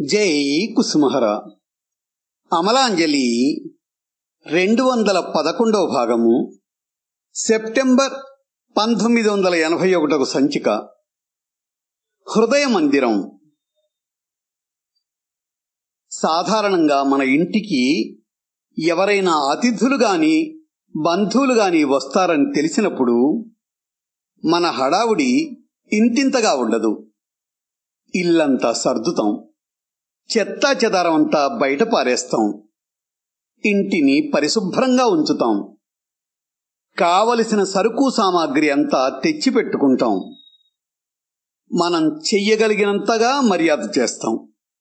జై కుసుమహర అమలాంజలి రెండు వందల పదకొండవ భాగము సెప్టెంబర్ పంతొమ్మిది వందల ఎనభై ఒకటకు సంచిక హృదయ మందిరం సాధారణంగా మన ఇంటికి ఎవరైనా అతిథులు గాని బంధువులు గాని వస్తారని తెలిసినప్పుడు మన హడావుడి ఇంతింతగా ఉండదు ఇల్లంతా సర్దుతాం చెత్తా చెదారం అంతా బయట పారేస్తాం ఇంటిని పరిశుభ్రంగా ఉంచుతాం కావలసిన సరుకు సామాగ్రి అంతా తెచ్చిపెట్టుకుంటాం మనం చెయ్యగలిగినంతగా మర్యాద చేస్తాం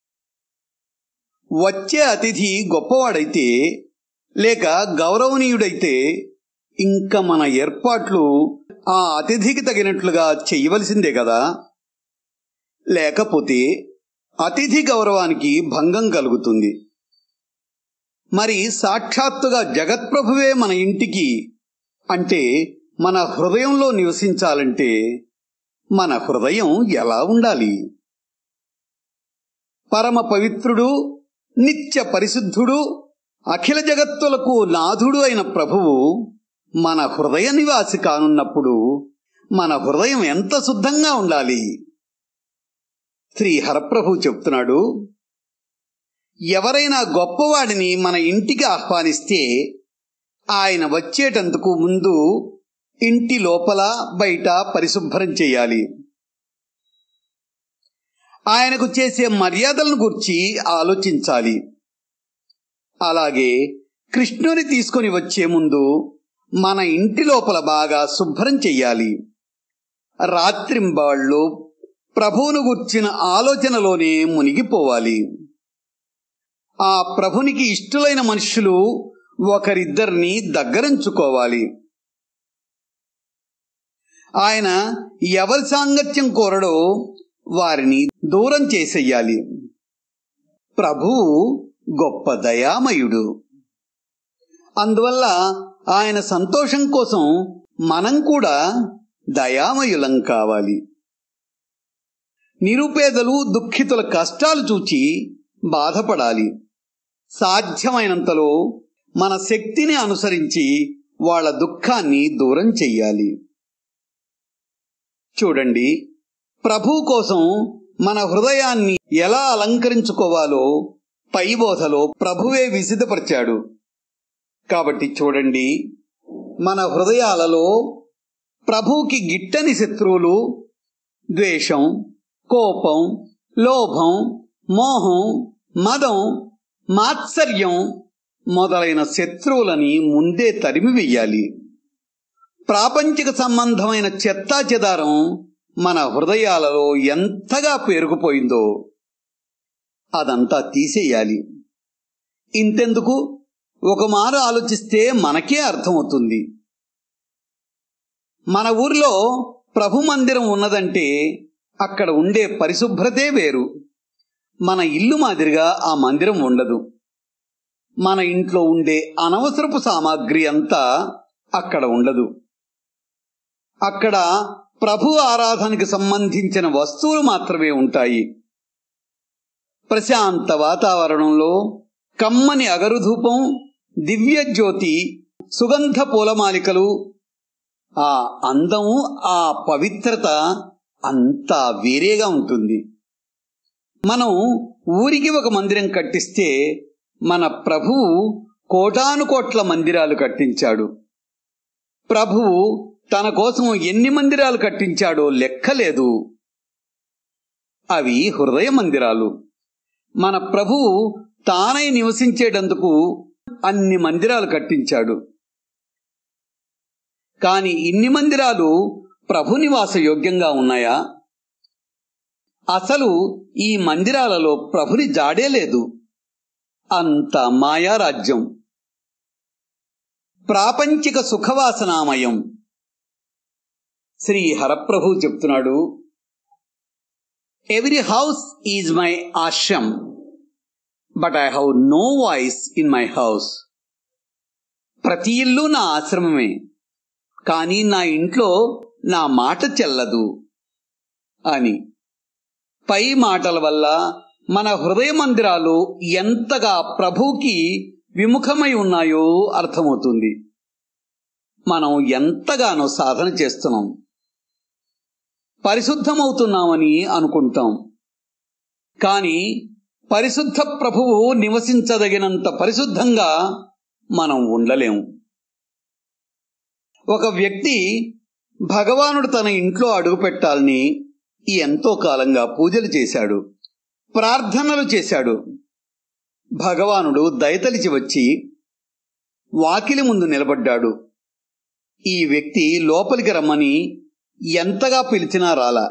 వచ్చే అతిథి గొప్పవాడైతే లేక గౌరవనీయుడైతే ఇంకా మన ఏర్పాట్లు ఆ అతిథికి తగినట్లుగా చెయ్యవలసిందే కదా లేకపోతే అతిథి గౌరవానికి భంగం కలుగుతుంది మరి సాక్షాత్తుగా జగత్ప్రభువే మన ఇంటికి అంటే మన హృదయంలో నివసించాలంటే మన హృదయం ఎలా ఉండాలి పరమ పవిత్రుడు నిత్య పరిశుద్ధుడు అఖిల జగత్తులకు నాథుడు అయిన ప్రభువు మన హృదయ నివాసి కానున్నప్పుడు మన హృదయం ఎంత శుద్ధంగా ఉండాలి శ్రీ హరప్రభు చెప్తున్నాడు ఎవరైనా గొప్పవాడిని మన ఇంటికి ఆహ్వానిస్తే ఆయన వచ్చేటందుకు ముందు ఇంటి లోపల బయట పరిశుభ్రం చేయాలి ఆయనకు చేసే మర్యాదలను గురించి ఆలోచించాలి అలాగే కృష్ణుని తీసుకొని వచ్చే ముందు మన ఇంటి లోపల బాగా శుభ్రం చెయ్యాలి రాత్రింబాళ్ళు ప్రభువును గుర్చిన ఆలోచనలోనే మునిగిపోవాలి ఆ ప్రభునికి ఇష్టులైన మనుషులు ఒకరిద్దరిని దగ్గరంచుకోవాలి ఆయన ఎవరి సాంగత్యం కోరడో వారిని దూరం చేసేయాలి ప్రభువు గొప్ప దయామయుడు అందువల్ల ఆయన సంతోషం కోసం మనం కూడా దయామయులం కావాలి నిరుపేదలు దుఃఖితుల కష్టాలు చూచి బాధపడాలి సాధ్యమైనంతలో మన శక్తిని అనుసరించి వాళ్ళ దుఃఖాన్ని దూరం చెయ్యాలి చూడండి ప్రభు కోసం మన హృదయాన్ని ఎలా అలంకరించుకోవాలో పై బోధలో ప్రభువే విసిదపరిచాడు కాబట్టి చూడండి మన హృదయాలలో ప్రభువుకి గిట్టని శత్రువులు ద్వేషం కోపం లోభం మోహం మదం మాత్సర్యం మొదలైన శత్రువులని ముందే తరిమి వెయ్యాలి ప్రాపంచిక సంబంధమైన చెత్తా చెదారం మన హృదయాలలో ఎంతగా పేరుకుపోయిందో అదంతా తీసేయాలి ఇంతెందుకు ఒక మారు ఆలోచిస్తే మనకే అర్థమవుతుంది మన ఊర్లో ప్రభు మందిరం ఉన్నదంటే అక్కడ ఉండే పరిశుభ్రతే వేరు మన ఇల్లు మాదిరిగా ఆ మందిరం ఉండదు మన ఇంట్లో ఉండే అనవసరపు సామాగ్రి అంతా అక్కడ ఉండదు అక్కడ ప్రభు ఆరాధనకి సంబంధించిన వస్తువులు మాత్రమే ఉంటాయి ప్రశాంత వాతావరణంలో కమ్మని అగరుధూపం దివ్య జ్యోతి సుగంధ పూలమాలికలు ఆ అందం ఆ పవిత్రత అంతా వేరేగా ఉంటుంది మనం ఊరికి ఒక మందిరం కట్టిస్తే మన ప్రభువు కోటాను కోట్ల మందిరాలు కట్టించాడు ప్రభువు తన కోసం ఎన్ని మందిరాలు కట్టించాడో లెక్కలేదు అవి హృదయ మందిరాలు మన ప్రభువు తానై నివసించేటందుకు అన్ని మందిరాలు కట్టించాడు కాని ఇన్ని మందిరాలు ప్రభు నివాస యోగ్యంగా ఉన్నాయా అసలు ఈ మందిరాలలో ప్రభుని జాడే లేదు అంత మాయారాజ్యం ప్రాపంచిక సుఖవాసనామయం శ్రీ హరప్రభు చెప్తున్నాడు every house is my ashram but I have no voice in my house ప్రతి ఇల్లు నా ఆశ్రమమే కానీ నా ఇంట్లో నా మాట చెల్లదు అని పై మాటల వల్ల మన హృదయ మందిరాలు ఎంతగా ప్రభువుకి విముఖమై ఉన్నాయో అర్థమవుతుంది మనం ఎంతగానో సాధన చేస్తున్నాం పరిశుద్ధమవుతున్నామని అనుకుంటాం కానీ పరిశుద్ధ ప్రభువు నివసించదగినంత పరిశుద్ధంగా మనం ఉండలేము ఒక వ్యక్తి భగవానుడు తన ఇంట్లో అడుగుపెట్టాలని ఎంతో కాలంగా పూజలు చేశాడు ప్రార్థనలు చేశాడు భగవానుడు దయతలిచి వచ్చి వాకిలి ముందు నిలబడ్డాడు ఈ వ్యక్తి లోపలికి రమ్మని ఎంతగా పిలిచినా రాలా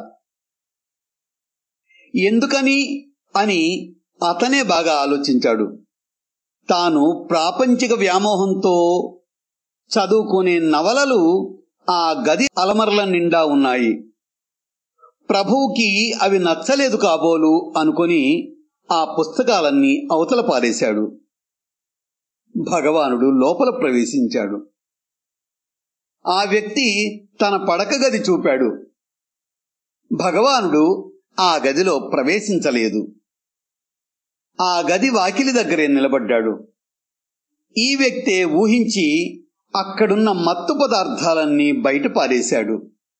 ఎందుకని అని అతనే బాగా ఆలోచించాడు తాను ప్రాపంచిక వ్యామోహంతో చదువుకునే నవలలు ఆ గది అలమరల నిండా ఉన్నాయి ప్రభువుకి అవి నచ్చలేదు కాబోలు అనుకొని ఆ పుస్తకాలన్నీ అవతల పారేశాడు భగవానుడు లోపల ప్రవేశించాడు ఆ వ్యక్తి తన పడక గది చూపాడు భగవానుడు ఆ గదిలో ప్రవేశించలేదు ఆ గది వాకిలి దగ్గరే నిలబడ్డాడు ఈ వ్యక్తే ఊహించి అక్కడున్న మత్తు పదార్థాలన్నీ బయట పారేశాడు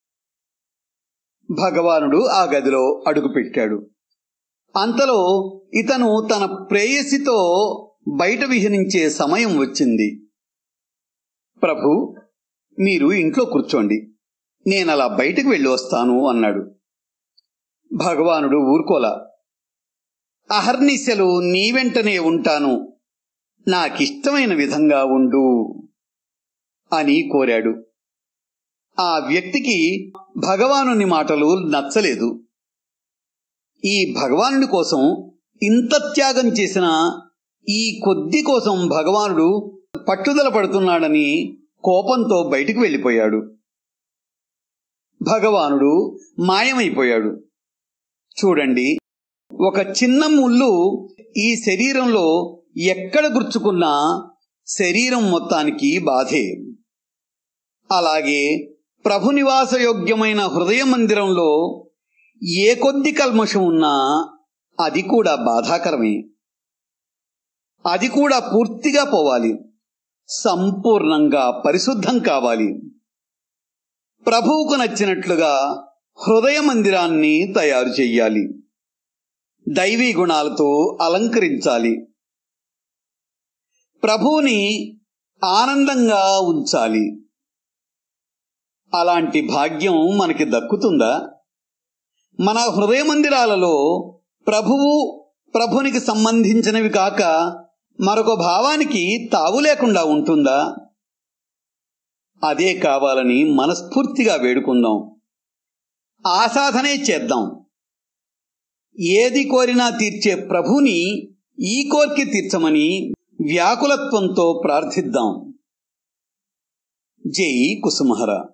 భగవానుడు ఆ గదిలో అడుగుపెట్టాడు అంతలో ఇతను తన ప్రేయసితో బయట విహరించే సమయం వచ్చింది ప్రభు మీరు ఇంట్లో కూర్చోండి నేనలా బయటకు వెళ్ళి వస్తాను అన్నాడు భగవానుడు ఊరుకోలా అహర్నిశలు నీ వెంటనే ఉంటాను నాకిష్టమైన విధంగా ఉండు అని కోరాడు ఆ వ్యక్తికి భగవానుని మాటలు నచ్చలేదు ఈ భగవానుడి కోసం ఇంత త్యాగం చేసిన ఈ కొద్ది కోసం భగవానుడు పట్టుదల పడుతున్నాడని కోపంతో బయటికి వెళ్ళిపోయాడు భగవానుడు మాయమైపోయాడు చూడండి ఒక చిన్న ముళ్ళు ఈ శరీరంలో ఎక్కడ గుర్చుకున్నా శరీరం మొత్తానికి బాధే అలాగే ప్రభు నివాసయోగ్యమైన హృదయ మందిరంలో ఏ కొద్ది కల్మషం ఉన్నా అది కూడా బాధాకరమే అది కూడా పూర్తిగా పోవాలి సంపూర్ణంగా పరిశుద్ధం కావాలి ప్రభువుకు నచ్చినట్లుగా హృదయ మందిరాన్ని తయారు చెయ్యాలి దైవీ గుణాలతో అలంకరించాలి ప్రభువుని ఆనందంగా ఉంచాలి అలాంటి భాగ్యం మనకి దక్కుతుందా మన హృదయ మందిరాలలో ప్రభువు ప్రభునికి సంబంధించినవి కాక మరొక భావానికి తావు లేకుండా ఉంటుందా అదే కావాలని మనస్ఫూర్తిగా వేడుకుందాం ఆసాధనే చేద్దాం ఏది కోరినా తీర్చే ప్రభుని ఈ కోర్కి తీర్చమని వ్యాకులత్వంతో ప్రార్థిద్దాం జై కుసుమహర